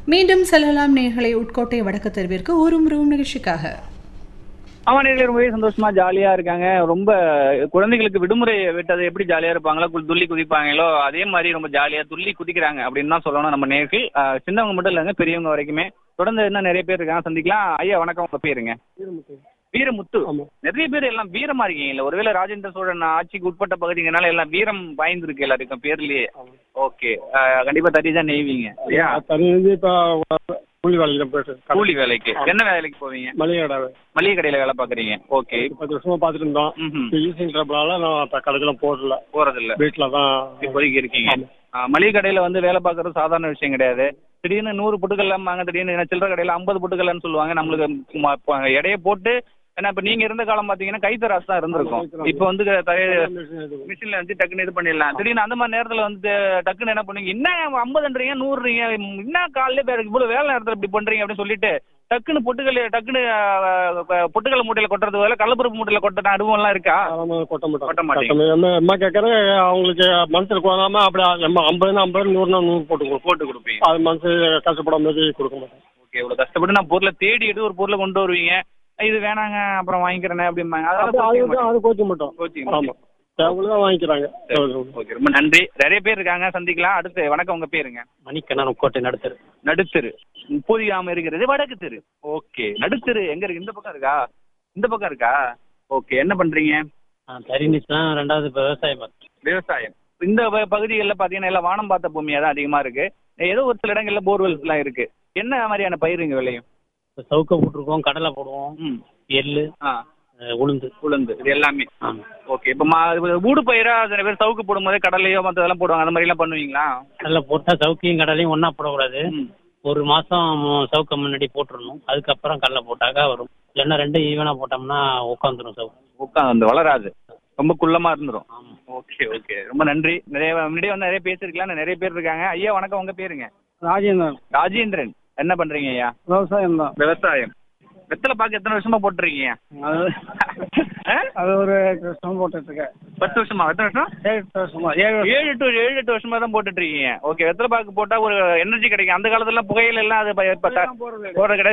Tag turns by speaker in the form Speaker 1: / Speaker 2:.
Speaker 1: மீண்டும் செல்லலாம் நேர்களை உட்கோட்டை வடக்கு தெருவிற்கு ஊரும் ரூம் நிகழ்ச்சிக்காக
Speaker 2: ஆமா நேரில் ரொம்பவே சந்தோஷமா ஜாலியா இருக்காங்க ரொம்ப குழந்தைகளுக்கு விடுமுறை விட்டது எப்படி ஜாலியா இருப்பாங்களோ கு- துள்ளி குதிப்பாங்களோ அதே மாதிரி ரொம்ப ஜாலியா துள்ளி குதிக்கிறாங்க அப்படின்னு தான் சொல்லணும் நம்ம நேர்கள் ஆஹ் சின்னவங்க மட்டும் இல்லைங்க பெரியவங்க வரைக்குமே தொடர்ந்து இன்னும் நிறைய பேர் இருக்காங்க சந்திக்கலாம் ஐயா வணக்கம் உங்க பேருங்க வீரமுத்து
Speaker 3: ஆமா.
Speaker 2: நிறைய பேர் எல்லாம் வீரமா இருக்கீங்கல்ல ஒருவேளை ராஜேந்திர சோழன் ஆட்சிக்கு உட்பட்ட பகுதிங்கனால எல்லாம் வீரம் பாய்ந்திருக்கு எல்லாருக்கும் பேர்லயே ஓகே கண்டிப்பா தட்டி தான் நெய்வீங்க இல்லையா
Speaker 3: தனி வந்து இப்போ கூலி வேலைக்கு தான் போயிட்டு இருக்கேன்.
Speaker 2: கூலி வேலைக்கு என்ன வேலைக்கு போவீங்க
Speaker 3: மளிகை கடை
Speaker 2: மளிகை கடையில வேலை பாக்குறீங்க ஓகே
Speaker 3: பத்து வருஷமா பார்த்துட்டு இருந்தோம்
Speaker 2: ம்ஹும்.
Speaker 3: இப்போ ஈசிங் ட்ரபிளால நான் இப்போ கடைக்கெல்லாம் போடல
Speaker 2: போறதில்ல
Speaker 3: வீட்டில் தான்
Speaker 2: இப்போதைக்கு இருக்கீங்க ஆ, மளிகை கடையில வந்து வேலை பார்க்கறது சாதாரண விஷயம் கிடையாது திடீர்னு நூறு புட்டுகள் வாங்க திடீர்னு சில்லறை கடையில ஐம்பது புட்டுகள்னு சொல்லுவாங்க நம்மளுக்கு ம- ப- எடையை போட்டு ஏன்னா இப்ப நீங்க இருந்த காலம் பாத்தீங்கன்னா கைத்தராசு தான் இருந்திருக்கும் இப்போ வந்து மிஷின்ல வந்து டக்குன்னு இது பண்ணிடலாம் திடீர்னு அந்த மாதிரி நேரத்துல வந்து டக்குன்னு என்ன பண்ணுவீங்க என்ன ஐம்பதுன்றீங்க நூறுறீங்க என்ன காலையில பேர் இவ்வளவு வேலை நேரத்துல இப்படி பண்றீங்க அப்படின்னு சொல்லிட்டு டக்குன்னு பொட்டுகள் டக்குன்னு பொட்டுக்கல் மூட்டையில கொட்டுறது வேலை கள்ளப்பருப்பு மூட்டையில கொட்ட அனுபவம் எல்லாம் இருக்கா
Speaker 3: அதெல்லாம் கொட்ட மாட்டோம்
Speaker 2: கொட்ட மாட்டீங்க.
Speaker 3: கட்டமே. என்ன அம்மா கேட்கறேன் அவங்களுக்கு மனசில் குழந்தாம அப்படி நம்ம ஐம்பதுனா ஐம்பது நூறுனா நூறு போட்டு கொடுப்போம்
Speaker 2: போட்டு கொடுப்பீங்க
Speaker 3: அது மனசு கஷ்டப்படாம மாதிரி கொடுக்க மாட்டோம்
Speaker 2: ஓகே இவ்வளவு கஷ்டப்பட்டு நான் பொருளை தேடி எடுத்து ஒரு பொருளை கொண்டு வருவீங்க இது வேணாங்க அப்புறம் வாங்கிக்கிறேனே அப்படிம்பாங்க
Speaker 3: அது
Speaker 2: அதெல்லாம்
Speaker 3: அது அது கோச்சிக்க மாட்டோம்
Speaker 2: கோச்சிக்க
Speaker 3: ஆமா தேவையில்ல தான் வாங்கிக்கிறாங்க
Speaker 2: ஓகே ரொம்ப நன்றி நிறைய பேர் இருக்காங்க சந்திக்கலாம் அடுத்து வணக்கம் உங்க பேருங்க
Speaker 4: மணிக்கண்ணன் கோட்டை நடத்துரு
Speaker 2: நடுத்தெரு முப்பதிகாம இருக்கிறது வடக்கு தெரு ஓகே நடுத்தெரு எங்க இருக்கு இந்த பக்கம் இருக்கா இந்த பக்கம் இருக்கா ஓகே என்ன பண்றீங்க
Speaker 4: தரிணிச்சு தான் ரெண்டாவது இப்போ விவசாயம் பார்த்தேன்
Speaker 2: விவசாயம் இந்த ப- பகுதிகளில் பார்த்தீங்கன்னா எல்லாம் வானம் பார்த்த பூமியாக தான் அதிகமாக இருக்கு ஏதோ ஒரு சில இடங்கள்ல போர்வெல்ஸ்லாம் இருக்கு என்ன மாதிரியான பயிருங்க விளையும்
Speaker 4: இப்போ சவுக்க போட்டிருக்கோம் கடலை போடுவோம்
Speaker 2: ம்
Speaker 4: எள்ளு
Speaker 2: ஆ
Speaker 4: அஹ், உளுந்து
Speaker 2: உளுந்து இது எல்லாமே
Speaker 4: ஆமாம்
Speaker 2: ஓகே இப்போ மா இது ஊடு பயிரா சில பேர் சவுக்கு போடும்போது கடலையோ மற்றதெல்லாம் போடுவாங்க அந்த மாதிரிலாம் பண்ணுவீங்களா
Speaker 4: கடலை போட்டால் சவுக்கையும் கடலையும் ஒன்றா போடக்கூடாது
Speaker 2: ம்
Speaker 4: ஒரு மாதம் சவுக்க முன்னாடி போட்டுறணும் அதுக்கப்புறம் கடலை போட்டாக்கா வரும் இல்லைன்னா ரெண்டும் ஈவனாக போட்டோம்னா உட்காந்துரும் சவுக்கு
Speaker 2: உட்காந்து வளராது ரொம்ப குள்ளமா இருந்துரும்
Speaker 4: ஆமாம்
Speaker 2: ஓகே ஓகே ரொம்ப நன்றி நிறைய முன்னாடியே வந்து நிறைய பேசிருக்கலாம் நிறைய பேர் இருக்காங்க ஐயா வணக்கம் உங்க பேருங்க
Speaker 3: ராஜேந்திரன்
Speaker 2: ராஜேந்திரன் என்ன பண்றீங்க ஐயா
Speaker 3: விவசாயம் தான்
Speaker 2: விவசாயம் வெத்தலை பாக்கு எத்தனை வருஷமா போட்டுருக்கீங்க
Speaker 3: அது
Speaker 2: ஆ?
Speaker 3: அது ஒரு வருஷம் போட்டுட்டு இருக்கேன்
Speaker 2: பத்து வருஷமா எத்தனை வருஷம்
Speaker 3: ஏழு வருஷமா ஏழு
Speaker 2: ஏழு எட்டு ஏழு எட்டு வருஷமா தான் போட்டுட்டு இருக்கீங்க ஓகே வெத்தலை பாக்கு போட்டா ஒரு எனர்ஜி கிடைக்கும் அந்த காலத்துல புகையில எல்லாம் அது ப- ப- போடுறது கிடையாது